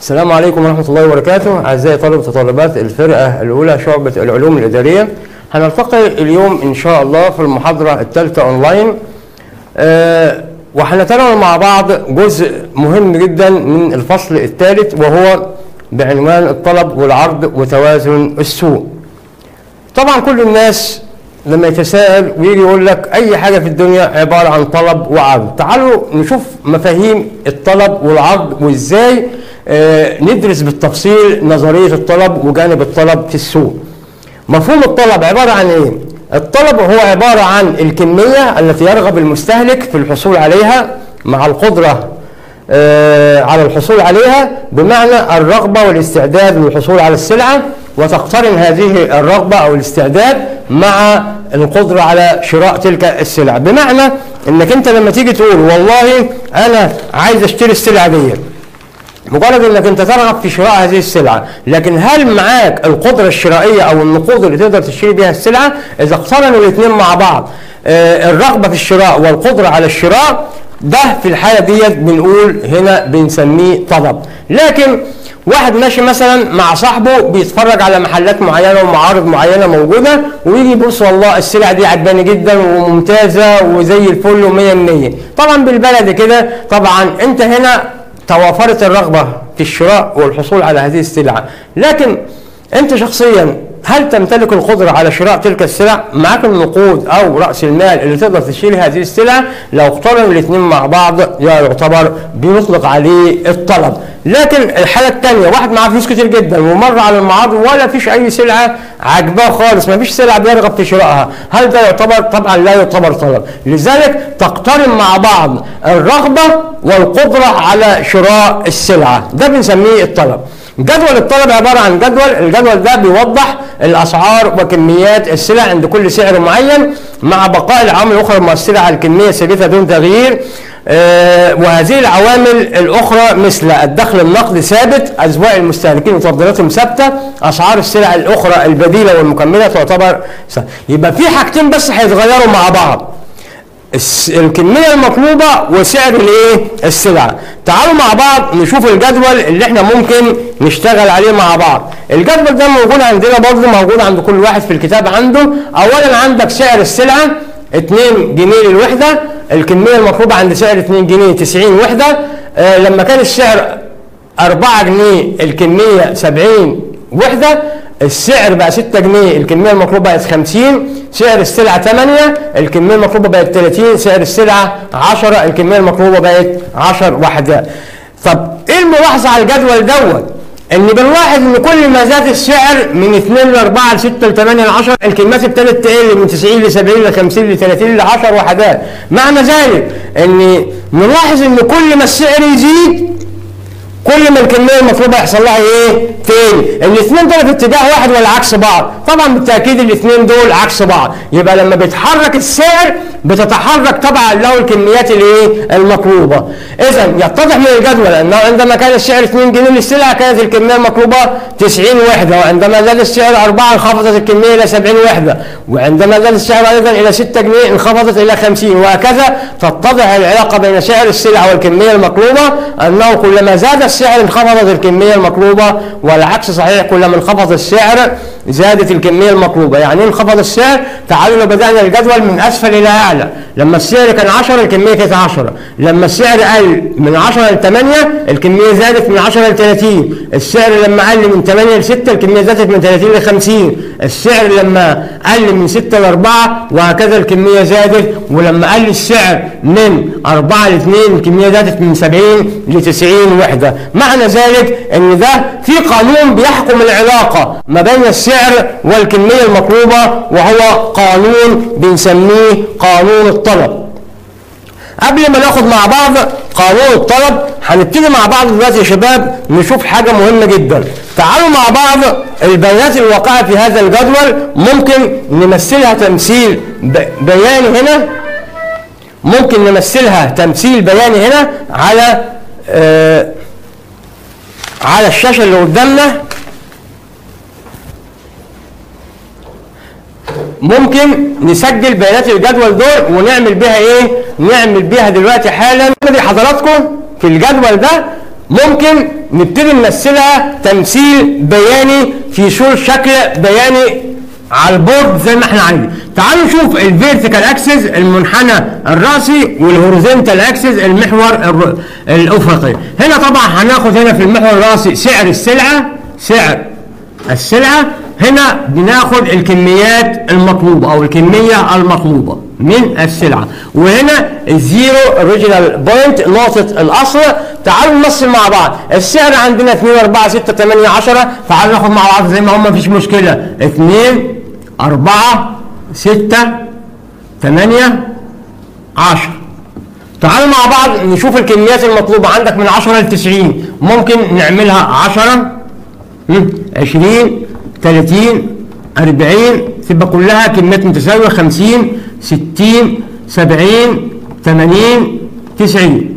السلام عليكم ورحمة الله وبركاته أعزائي طلبة وطالبات الفرقة الأولى شعبة العلوم الإدارية هنلتقي اليوم إن شاء الله في المحاضرة الثالثة أونلاين أه وهنتناول مع بعض جزء مهم جدا من الفصل الثالث وهو بعنوان الطلب والعرض وتوازن السوق طبعا كل الناس لما يتساءل ويجي يقول لك اي حاجه في الدنيا عباره عن طلب وعرض تعالوا نشوف مفاهيم الطلب والعرض وازاي آه ندرس بالتفصيل نظريه الطلب وجانب الطلب في السوق مفهوم الطلب عباره عن ايه الطلب هو عباره عن الكميه التي يرغب المستهلك في الحصول عليها مع القدره آه على الحصول عليها بمعنى الرغبه والاستعداد للحصول على السلعه وتقترن هذه الرغبة أو الاستعداد مع القدرة على شراء تلك السلع بمعنى انك انت لما تيجي تقول والله انا عايز اشتري السلعة دي مجرد انك انت ترغب في شراء هذه السلعة لكن هل معاك القدرة الشرائية او النقود اللي تقدر تشتري بها السلعة اذا اقترنوا الاثنين مع بعض آه الرغبة في الشراء والقدرة على الشراء ده في الحالة ديت بنقول هنا بنسميه طلب لكن واحد ماشي مثلا مع صاحبه بيتفرج على محلات معينه ومعارض معينه موجوده ويجي يبص والله السلعه دي عجباني جدا وممتازه وزي الفل ومية مية طبعا بالبلد كده طبعا انت هنا توافرت الرغبه في الشراء والحصول على هذه السلعه لكن انت شخصيا هل تمتلك القدرة على شراء تلك السلع؟ معاك النقود أو رأس المال اللي تقدر تشتري هذه السلع لو اقترنوا الاثنين مع بعض يعتبر بنطلق عليه الطلب. لكن الحالة الثانية واحد معاه فلوس كتير جدا ومر على المعارض ولا فيش أي سلعة عاجباه خالص، ما فيش سلعة بيرغب في شرائها، هل ده يعتبر؟ طبعا لا يعتبر طلب. لذلك تقترن مع بعض الرغبة والقدرة على شراء السلعة، ده بنسميه الطلب. جدول الطلب عبارة عن جدول الجدول ده بيوضح الأسعار وكميات السلع عند كل سعر معين مع بقاء العوامل الأخرى المؤثرة على الكمية الثابتة دون تغيير آه وهذه العوامل الأخرى مثل الدخل النقدي ثابت أذواق المستهلكين وتفضيلاتهم ثابتة أسعار السلع الأخرى البديلة والمكملة تعتبر يبقى في حاجتين بس هيتغيروا مع بعض الكميه المطلوبه وسعر الايه السلعه تعالوا مع بعض نشوف الجدول اللي احنا ممكن نشتغل عليه مع بعض الجدول ده موجود عندنا برضه موجود عند كل واحد في الكتاب عنده اولا عندك سعر السلعه 2 جنيه للوحده الكميه المطلوبه عند سعر 2 جنيه 90 وحده آه لما كان السعر 4 جنيه الكميه 70 وحده السعر بقى 6 جنيه الكميه المطلوبه بقت 50 سعر السلعه 8 الكميه المطلوبه بقت 30 سعر السلعه 10 الكميه المطلوبه بقت 10 وحدات طب ايه الملاحظه على الجدول دوت ان بنلاحظ ان كل ما زاد السعر من 2 ل 4 ل 6 ل 8 ل 10 الكميات ابتدت تقل من 90 ل 70 ل 50 ل 30 ل 10 وحدات معنى ذلك ان نلاحظ ان كل ما السعر يزيد كل ما الكميه المطلوبه يحصل لها ايه؟ تاني الاثنين دول في اتجاه واحد ولا عكس بعض؟ طبعا بالتاكيد الاثنين دول عكس بعض، يبقى لما بيتحرك السعر بتتحرك طبعا له الكميات الايه؟ المطلوبه. اذا يتضح من الجدول انه عندما كان السعر 2 جنيه للسلعه كانت الكميه المطلوبه 90 وحده، وعندما زاد السعر 4 انخفضت الكميه الى 70 وحده، وعندما زاد السعر ايضا الى 6 جنيه انخفضت الى 50 وهكذا تتضح العلاقه بين سعر السلعه والكميه المطلوبه انه كلما زاد السعر انخفضت الكمية المطلوبة والعكس صحيح كلما انخفض السعر زادت الكمية المطلوبة يعني انخفض السعر تعالوا لو بدأنا الجدول من أسفل إلى أعلى لما السعر كان 10 الكمية كانت 10 لما السعر قل من 10 ل 8 الكمية زادت من 10 ل 30 السعر لما قل من 8 ل 6 الكمية زادت من 30 ل 50 السعر لما قل من 6 ل 4 وهكذا الكمية زادت ولما قل السعر من 4 ل 2 الكمية زادت من 70 ل 90 وحدة معنى ذلك ان ده في قانون بيحكم العلاقة ما بين السعر والكمية المطلوبة وهو قانون بنسميه قانون الطلب قبل ما ناخد مع بعض قانون الطلب هنبتدي مع بعض دلوقتي يا شباب نشوف حاجة مهمة جدا تعالوا مع بعض البيانات الواقعة في هذا الجدول ممكن نمثلها تمثيل بياني هنا ممكن نمثلها تمثيل بياني هنا على آه على الشاشة اللي قدامنا ممكن نسجل بيانات الجدول دول ونعمل بيها ايه نعمل بيها دلوقتي حالا حضراتكم في الجدول ده ممكن نبتدي نمثلها تمثيل بياني في صورة شكل بياني على البورد زي ما احنا عايزين تعالوا نشوف الفيرتيكال اكسس المنحنى الراسي والهوريزونتال اكسس المحور الر- الافقي هنا طبعا هناخد هنا في المحور الراسي سعر السلعه سعر السلعه هنا بناخد الكميات المطلوبه او الكميه المطلوبه من السلعه وهنا الزيرو اوريجينال بوينت نقطه الاصل تعالوا نمثل مع بعض السعر عندنا 2 4 6 8 10 تعالوا ناخد مع بعض زي ما هم مفيش مشكله 2 4 6 8 10 تعالوا مع بعض نشوف الكميات المطلوبة عندك من 10 ل 90 ممكن نعملها 10 مم، 20 30 40 تبقى كلها كميات متساوية 50 60 70 80 90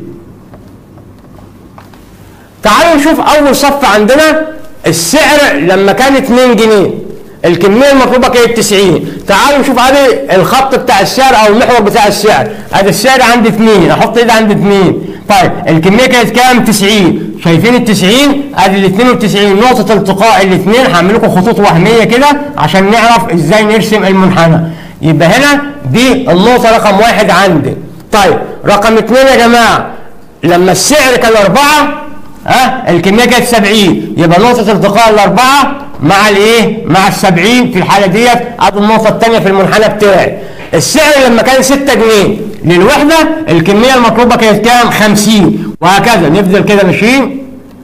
تعالوا نشوف اول صف عندنا السعر لما كان 2 جنيه الكميه المطلوبه كانت 90 تعالوا نشوف ادي الخط بتاع السعر او المحور بتاع السعر ادي السعر عند 2 احط ايدي عند 2 طيب الكميه كانت كام 90 شايفين ال 90 ادي ال 92 نقطه التقاء الاثنين هعمل لكم خطوط وهميه كده عشان نعرف ازاي نرسم المنحنى يبقى هنا دي النقطه رقم واحد عندي طيب رقم اثنين يا جماعه لما السعر كان أربعة ها الكمية كانت 70 يبقى نقطة التقاء الأربعة مع الإيه؟ مع السبعين في الحالة ديت أدي النقطة الثانية في المنحنى بتاعي السعر لما كان 6 جنيه للوحدة الكمية المطلوبة كانت كام؟ 50 وهكذا نفضل كده ماشيين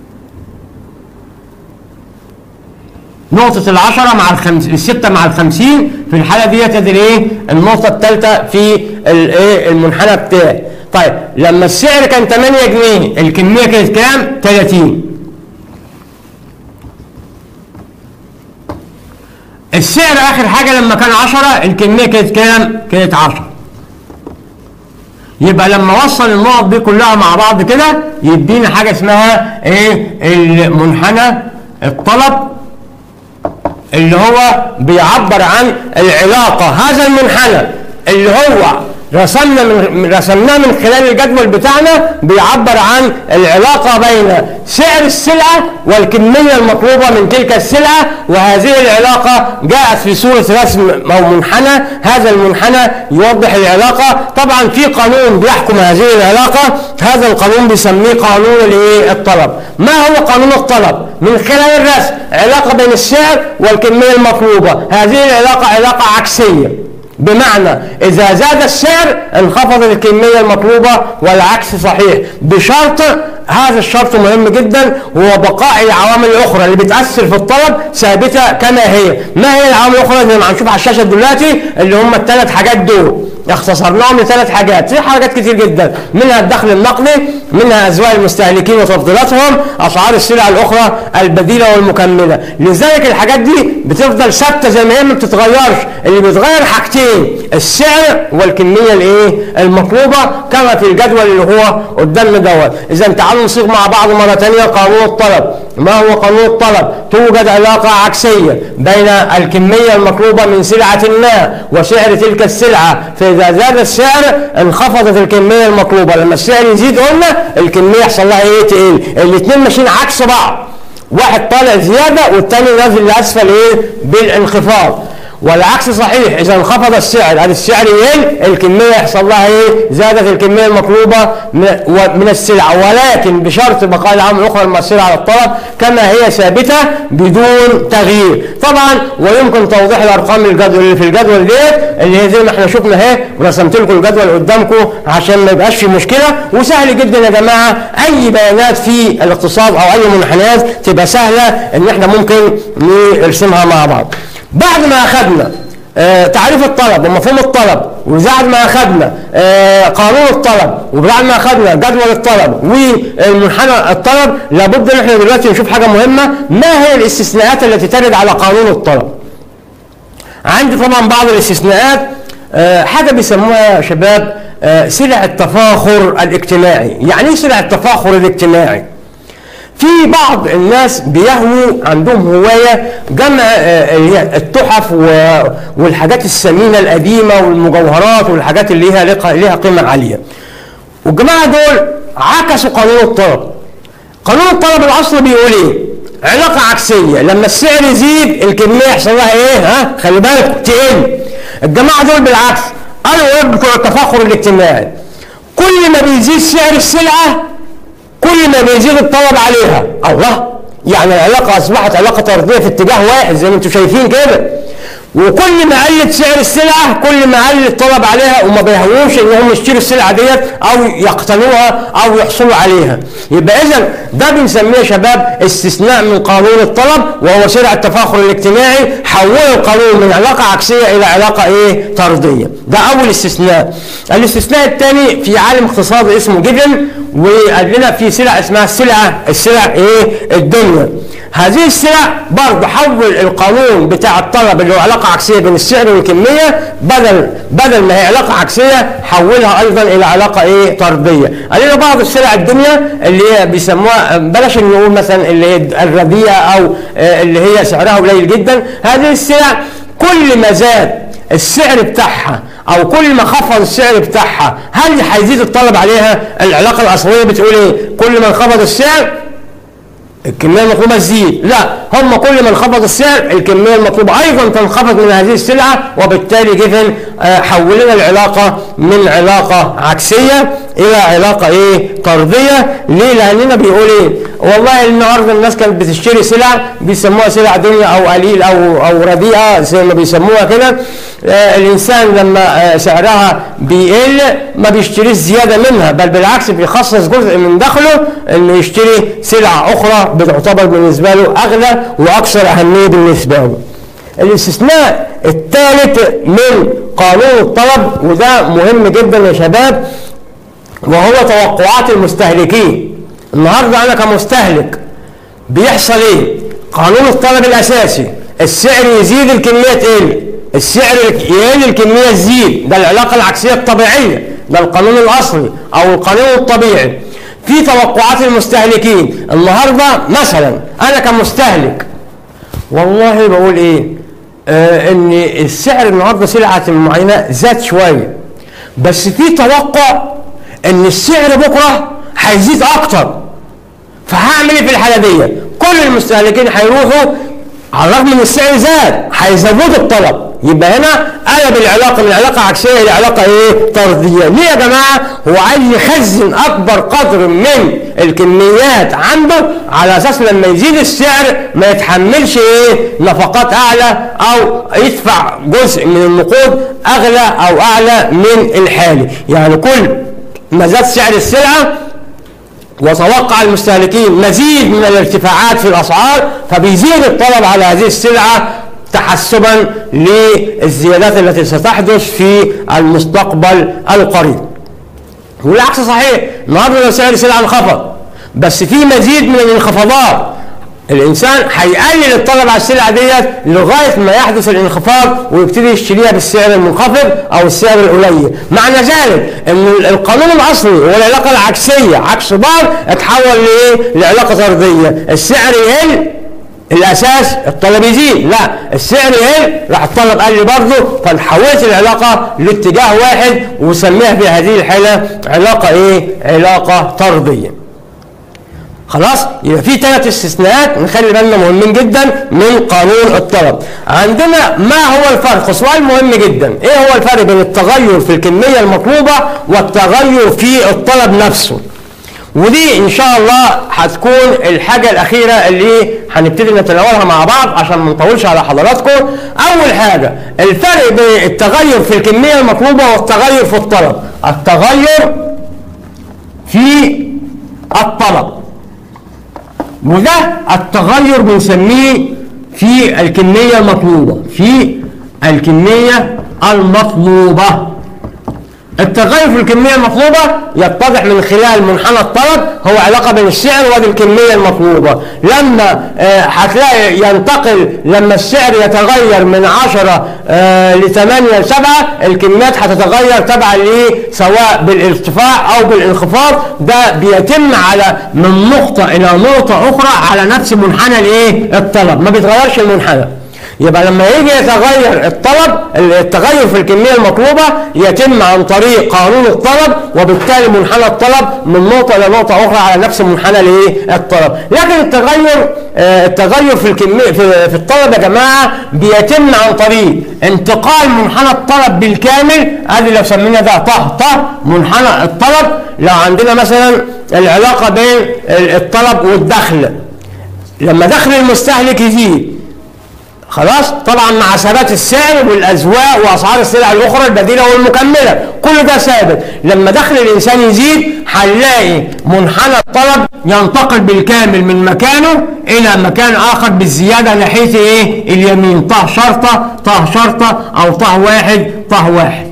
نقطة العشرة مع الخمس الستة مع الخمسين في الحالة ديت ادي الايه؟ النقطة الثالثة في الايه؟ المنحنى بتاعي. طيب لما السعر كان 8 جنيه الكمية كانت كام؟ 30. السعر آخر حاجة لما كان 10 الكمية كانت كام؟ كانت 10. يبقى لما وصل النقط دي كلها مع بعض كده يدينا حاجة اسمها ايه؟ المنحنى الطلب اللي هو بيعبر عن العلاقة هذا المنحنى اللي هو رسمنا من رسمناه من خلال الجدول بتاعنا بيعبر عن العلاقة بين سعر السلعة والكمية المطلوبة من تلك السلعة وهذه العلاقة جاءت في صورة رسم أو منحنى هذا المنحنى يوضح العلاقة طبعا في قانون بيحكم هذه العلاقة هذا القانون بيسميه قانون الايه الطلب ما هو قانون الطلب من خلال الرسم علاقة بين السعر والكمية المطلوبة هذه العلاقة علاقة عكسية بمعنى إذا زاد السعر انخفضت الكمية المطلوبة والعكس صحيح بشرط هذا الشرط مهم جدا هو بقاء العوامل الأخرى اللي بتأثر في الطلب ثابتة كما هي ما هي العوامل الأخرى زي ما هنشوف على الشاشة دلوقتي اللي هم الثلاث حاجات دول اختصرناهم لثلاث حاجات في حاجات كتير جدا منها الدخل النقدي منها أذواق المستهلكين وتفضيلاتهم أسعار السلع الأخرى البديلة والمكملة لذلك الحاجات دي بتفضل ثابتة زي ما هي ما بتتغيرش اللي بيتغير حاجتين السعر والكمية الايه المطلوبة كما في الجدول اللي هو قدامنا دوت إذا تعالوا نصيغ مع بعض مرة ثانية قانون الطلب ما هو قانون الطلب توجد علاقة عكسية بين الكمية المطلوبة من سلعة ما وسعر تلك السلعة فإذا زاد السعر انخفضت الكمية المطلوبة لما السعر يزيد قلنا الكمية يحصل لها ايه تقل الاثنين ماشيين عكس بعض واحد طالع زيادة والتاني نازل لأسفل ايه بالانخفاض والعكس صحيح اذا انخفض السعر هذا السعر يقل الكميه يحصل لها ايه زادت الكميه المطلوبه من السلع ولكن بشرط بقاء العوامل الاخرى المؤثره على الطلب كما هي ثابته بدون تغيير طبعا ويمكن توضيح الارقام الجدول اللي في الجدول ديت اللي هي زي ما احنا شفنا اهي ورسمت لكم الجدول قدامكم عشان ما يبقاش في مشكله وسهل جدا يا جماعه اي بيانات في الاقتصاد او اي منحنيات تبقى سهله ان احنا ممكن نرسمها مع بعض بعد ما اخذنا آه تعريف الطلب ومفهوم الطلب وبعد ما اخذنا آه قانون الطلب وبعد ما اخذنا جدول الطلب والمنحنى الطلب لابد ان احنا دلوقتي نشوف حاجه مهمه ما هي الاستثناءات التي ترد على قانون الطلب عندي طبعا بعض الاستثناءات آه حاجه بيسموها يا شباب سلع التفاخر الاجتماعي يعني ايه سلع التفاخر الاجتماعي في بعض الناس بيهووا عندهم هوايه جمع التحف والحاجات الثمينه القديمه والمجوهرات والحاجات اللي ليها ليها قيمه عاليه. والجماعه دول عكسوا قانون الطلب. قانون الطلب الاصلي بيقول ايه علاقه عكسيه لما السعر يزيد الكميه يحصل لها ايه ها خلي بالك تقل الجماعه دول بالعكس قالوا ايه بتوع التفاخر الاجتماعي كل ما بيزيد سعر السلعه كل ما بيزيد الطلب عليها الله يعني العلاقه اصبحت علاقه طرديه في اتجاه واحد زي ما انتم شايفين كده وكل ما قلت سعر السلعه كل ما قل الطلب عليها وما بيهووش ان هم يشتروا السلعه ديت او يقتنوها او يحصلوا عليها يبقى اذا ده بنسميه يا شباب استثناء من قانون الطلب وهو شرع التفاخر الاجتماعي حول القانون من علاقه عكسيه الى علاقه ايه طرديه ده اول استثناء الاستثناء الثاني في عالم اقتصادي اسمه جيفن وقال لنا في سلع اسمها السلعه السلع ايه الدنيا هذه السلع برضه حول القانون بتاع الطلب اللي هو علاقه عكسيه بين السعر والكميه بدل بدل ما هي علاقه عكسيه حولها ايضا الى علاقه ايه طرديه. قال لنا بعض السلع الدنيا اللي هي بيسموها بلاش نقول مثلا اللي هي الرديئه او آه، اللي هي سعرها قليل جدا، هذه السلع كل ما زاد السعر بتاعها او كل ما خفض السعر بتاعها هل هيزيد الطلب عليها؟ العلاقه الاصليه بتقول ايه؟ كل ما انخفض السعر الكميه المطلوبه تزيد لا هم كل ما انخفض السعر الكميه المطلوبه ايضا تنخفض من هذه السلعه وبالتالي جيفن آه، حولنا العلاقه من علاقه عكسيه الى علاقه ايه طرديه ليه لاننا بيقول ايه والله النهارده الناس كانت بتشتري سلع بيسموها سلع دنيا او قليل او او رديئه زي ما بيسموها كده آه، الانسان لما آه، سعرها بيقل ما بيشتريش زياده منها بل بالعكس بيخصص جزء من دخله انه يشتري سلع اخرى بتعتبر بالنسبه له اغلى واكثر اهميه بالنسبه له. الاستثناء الثالث من قانون الطلب وده مهم جدا يا شباب وهو توقعات المستهلكين. النهارده انا كمستهلك بيحصل ايه؟ قانون الطلب الاساسي السعر يزيد الكميه تقل السعر يقل الكميه تزيد ده العلاقه العكسيه الطبيعيه ده القانون الاصلي او القانون الطبيعي في توقعات المستهلكين النهارده مثلا انا كمستهلك والله بقول ايه آه ان السعر النهارده سلعه معينه زاد شويه بس في توقع ان السعر بكره هيزيد اكتر فهعمل ايه في الحاله دي كل المستهلكين هيروحوا على الرغم ان السعر زاد هيزودوا الطلب يبقى هنا قلب العلاقه من علاقه عكسيه الى علاقه ايه طرديه ليه يا جماعه هو عايز يخزن اكبر قدر من الكميات عنده على اساس لما يزيد السعر ما يتحملش ايه نفقات اعلى او يدفع جزء من النقود اغلى او اعلى من الحالي يعني كل ما زاد سعر السلعه وتوقع المستهلكين مزيد من الارتفاعات في الاسعار فبيزيد الطلب على هذه السلعه تحسبا للزيادات التي ستحدث في المستقبل القريب. والعكس صحيح، النهارده لو سعر السلعه انخفض بس في مزيد من الانخفاضات الانسان هيقلل الطلب على السلعه ديت لغايه ما يحدث الانخفاض ويبتدي يشتريها بالسعر المنخفض او السعر القليل معنى ذلك ان القانون الاصلي والعلاقه العكسيه عكس بعض اتحول لايه لعلاقه طرديه السعر يقل الاساس الطلب يزيد لا السعر يقل راح الطلب قل برضه فانحولت العلاقه لاتجاه واحد وسميها في هذه الحاله علاقه ايه علاقه طرديه خلاص يبقى في ثلاث استثناءات نخلي بالنا مهمين جدا من قانون الطلب عندنا ما هو الفرق سؤال مهم جدا ايه هو الفرق بين التغير في الكميه المطلوبه والتغير في الطلب نفسه ودي ان شاء الله هتكون الحاجه الاخيره اللي هنبتدي نتناولها مع بعض عشان ما نطولش على حضراتكم اول حاجه الفرق بين التغير في الكميه المطلوبه والتغير في الطلب التغير في الطلب وده التغير بنسميه في الكمية المطلوبة في الكمية المطلوبة التغير في الكمية المطلوبة يتضح من خلال منحنى الطلب هو علاقة بين السعر والكمية المطلوبة لما آه هتلاقي ينتقل لما السعر يتغير من 10 آه ل 8 ل 7 الكميات هتتغير تبعا ليه سواء بالارتفاع او بالانخفاض ده بيتم على من نقطة إلى نقطة أخرى على نفس منحنى الايه الطلب ما بيتغيرش المنحنى يبقى لما يجي يتغير الطلب التغير في الكمية المطلوبة يتم عن طريق قانون الطلب وبالتالي منحنى الطلب من نقطة إلى نقطة أخرى على نفس منحنى الايه الطلب لكن التغير آه، التغير في الكمية في, في الطلب يا جماعة بيتم عن طريق انتقال منحنى الطلب بالكامل ادي لو سمينا ده طه طه منحنى الطلب لو عندنا مثلا العلاقة بين الطلب والدخل لما دخل المستهلك يزيد خلاص طبعا مع ثبات السعر والازواق واسعار السلع الاخرى البديله والمكمله كل ده ثابت لما دخل الانسان يزيد هنلاقي منحنى الطلب ينتقل بالكامل من مكانه الى مكان اخر بالزياده ناحيه ايه اليمين طه شرطه طه شرطه او طه واحد طه واحد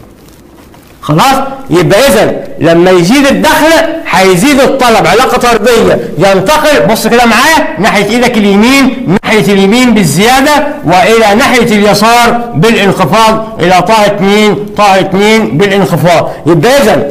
خلاص يبقى اذا لما يزيد الدخل هيزيد الطلب علاقه طرديه ينتقل بص كده معايا ناحيه ايدك اليمين ناحيه اليمين بالزياده والى ناحيه اليسار بالانخفاض الى طه 2 طه 2 بالانخفاض يبقى اذا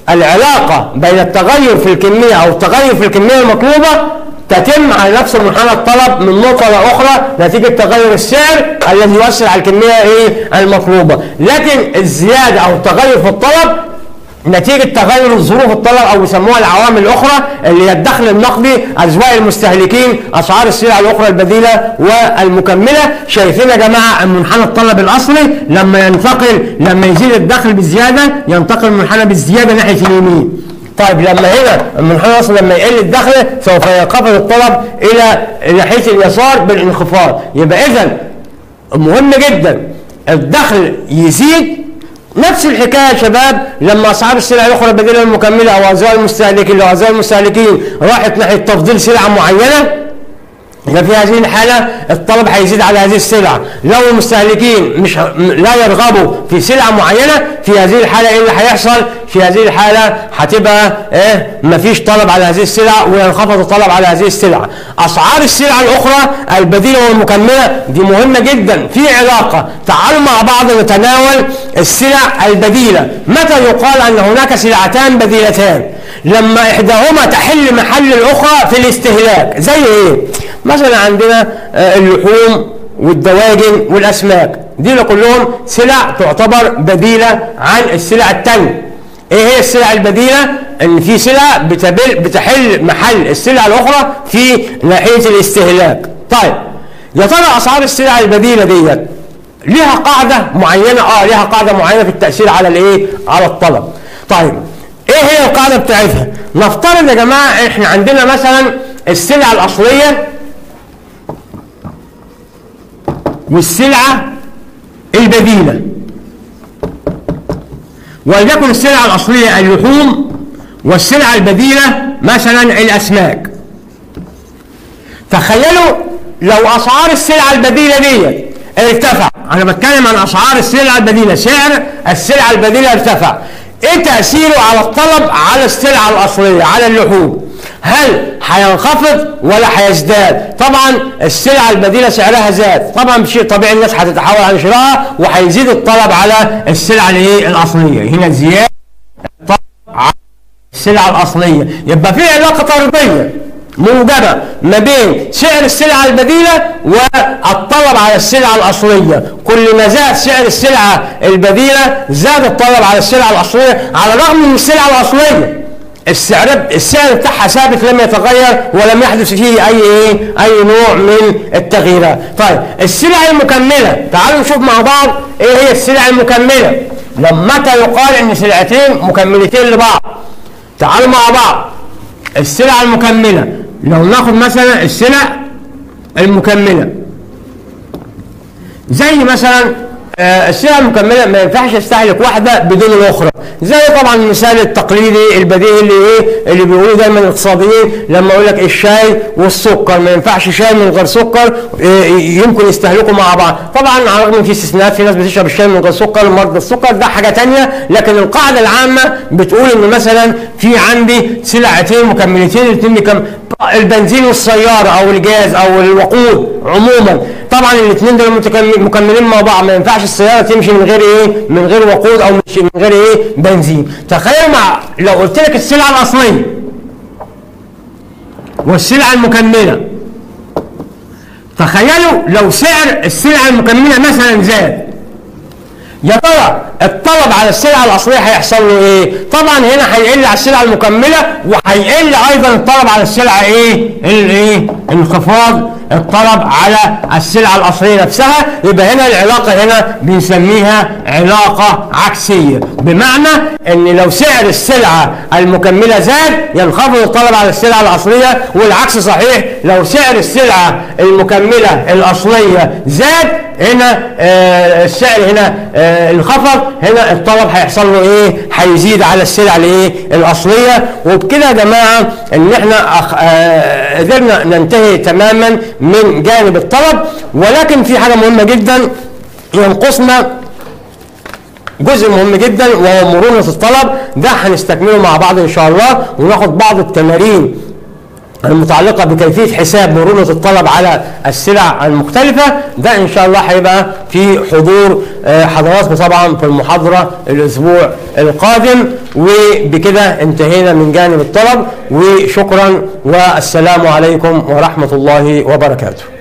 العلاقه بين التغير في الكميه او التغير في الكميه المطلوبه تتم على نفس منحنى الطلب من نقطة لأخرى نتيجة تغير السعر الذي يؤثر على الكمية ايه المطلوبة لكن الزيادة أو التغير في الطلب نتيجة تغير ظروف الطلب أو بيسموها العوامل الأخرى اللي هي الدخل النقدي أذواق المستهلكين أسعار السلع الأخرى البديلة والمكملة شايفين يا جماعة منحنى الطلب الأصلي لما ينتقل لما يزيد الدخل بالزيادة ينتقل المنحنى بالزيادة ناحية اليمين طيب لما هنا المنحنى اصلا لما يقل الدخل سوف ينخفض الطلب الى ناحيه اليسار بالانخفاض يبقى اذا مهم جدا الدخل يزيد نفس الحكايه يا شباب لما اسعار السلع الاخرى البديله المكمله او ازواج المستهلكين لو ازواج المستهلكين راحت ناحيه تفضيل سلعه معينه يبقى في هذه الحالة الطلب هيزيد على هذه السلع لو المستهلكين مش لا يرغبوا في سلعة معينة في هذه الحالة ايه اللي هيحصل في هذه الحالة هتبقى ايه مفيش طلب على هذه السلع وينخفض الطلب على هذه السلع اسعار السلع الاخرى البديلة والمكملة دي مهمة جدا في علاقة تعالوا مع بعض نتناول السلع البديلة متى يقال ان هناك سلعتان بديلتان لما احداهما تحل محل الاخرى في الاستهلاك زي ايه مثلا عندنا اللحوم والدواجن والاسماك دي كلهم سلع تعتبر بديله عن السلع الثانيه ايه هي السلع البديله ان في سلع بتبل بتحل محل السلع الاخرى في ناحيه الاستهلاك طيب يا ترى اسعار السلع البديله ديت ليها قاعده معينه اه ليها قاعده معينه في التاثير على الايه على الطلب طيب ايه هي القاعده بتاعتها نفترض يا جماعه احنا عندنا مثلا السلع الاصليه والسلعه البديله وليكن السلعه الاصليه اللحوم والسلعه البديله مثلا الاسماك تخيلوا لو اسعار السلعه البديله دي ارتفع انا بتكلم عن اسعار السلعه البديله سعر السلعه البديله ارتفع ايه تاثيره على الطلب على السلعه الاصليه على اللحوم هل هينخفض ولا هيزداد طبعا السلعه البديله سعرها زاد طبعا بشيء طبيعي الناس هتتحول عن شرائها وهيزيد الطلب على السلعه الايه الاصليه هنا زياده الطلب على السلعه الاصليه يبقى في علاقه طرديه موجبة ما بين سعر السلعة البديلة والطلب على السلعة الأصلية كل ما زاد سعر السلعة البديلة زاد الطلب على السلعة الأصلية على الرغم من السلعة الأصلية السعر السعر بتاعها ثابت لم يتغير ولم يحدث فيه اي ايه اي نوع من التغييرات طيب السلع المكمله تعالوا نشوف مع بعض ايه هي السلع المكمله لما متى يقال ان سلعتين مكملتين لبعض تعالوا مع بعض السلع المكمله لو ناخد مثلا السلع المكمله زي مثلا آه السلع المكمله ما ينفعش استهلك واحده بدون الاخرى زي طبعا المثال التقليدي البديهي اللي ايه اللي بيقولوه دايما الاقتصاديين لما يقول لك الشاي والسكر ما ينفعش شاي من غير سكر آه يمكن يستهلكوا مع بعض طبعا على الرغم ان في استثناءات في ناس بتشرب الشاي من غير سكر مرضى السكر ده حاجه ثانيه لكن القاعده العامه بتقول ان مثلا في عندي سلعتين مكملتين الاثنين مكم... البنزين والسياره او الجاز او الوقود عموما طبعا الاثنين دول مكملين مع بعض ما ينفعش السياره تمشي من غير ايه من غير وقود او من غير ايه بنزين تخيل مع لو قلت لك السلعه الاصليه والسلعه المكمله تخيلوا لو سعر السلعه المكمله مثلا زاد يا ترى الطلب على السلعه الاصليه هيحصل له ايه؟ طبعا هنا هيقل على السلعه المكمله وهيقل ايضا الطلب على السلعه ايه؟ الايه؟ انخفاض الطلب على السلعه الاصليه نفسها يبقى هنا العلاقه هنا بنسميها علاقه عكسيه بمعنى ان لو سعر السلعه المكمله زاد ينخفض الطلب على السلعه الاصليه والعكس صحيح لو سعر السلعه المكمله الاصليه زاد هنا آه السعر هنا آه انخفض هنا الطلب هيحصل له ايه؟ هيزيد على السلع الايه؟ الاصليه وبكده يا جماعه ان احنا أخ... آه قدرنا ننتهي تماما من جانب الطلب ولكن في حاجه مهمه جدا ينقصنا جزء مهم جدا وهو مرونه الطلب ده هنستكمله مع بعض ان شاء الله وناخد بعض التمارين المتعلقة بكيفية حساب مرونة الطلب على السلع المختلفة ده إن شاء الله هيبقى في حضور حضراتكم طبعا في المحاضرة الأسبوع القادم وبكده انتهينا من جانب الطلب وشكرا والسلام عليكم ورحمة الله وبركاته